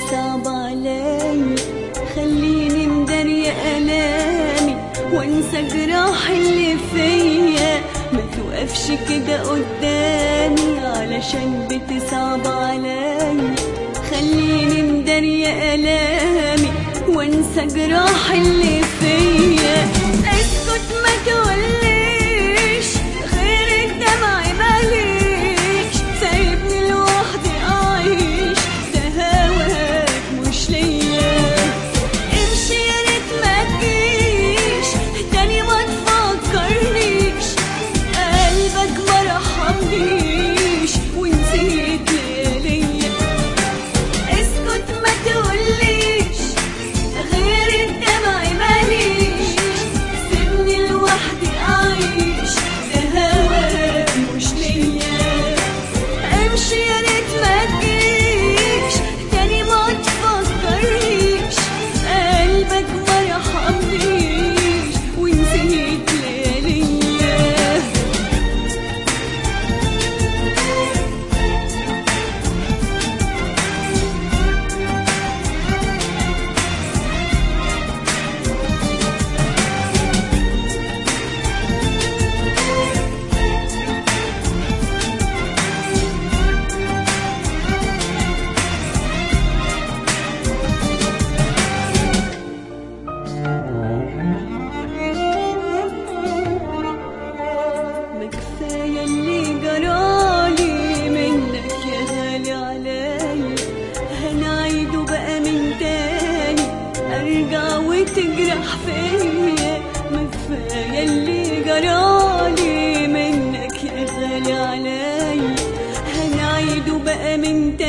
بتصعب علي خليني مدارية ألامي وانسى جراح اللي فيا ما توقفش كده قدامي علشان بتصعب علي خليني مدارية ألامي وانسى جراح اللي فيا اسكت ما تقوليش غير الدمع ماليش سايبني لوحدي اعيش ده هواك مش ليا امشي يا ريت ما تجيش تاني ما تفكرنيش قلبك ما رحمنيش ونسيت لياليا اسكت ما تقوليش غير الدمع ماليش سيبني لوحدي اعيش ده هواك مش ليا امشي يا ريت ما تجيش تاني ما تفكرنيش قلبك ما يرحمنيش ونسيت لياليا ما كفاية اللي جرالي منك يا غالي عليا هنعيده بقى من تاني ارجع وتجرح فيا ما كفاية اللي جرالي منك يا غالي عليا هنعيده بقى من تاني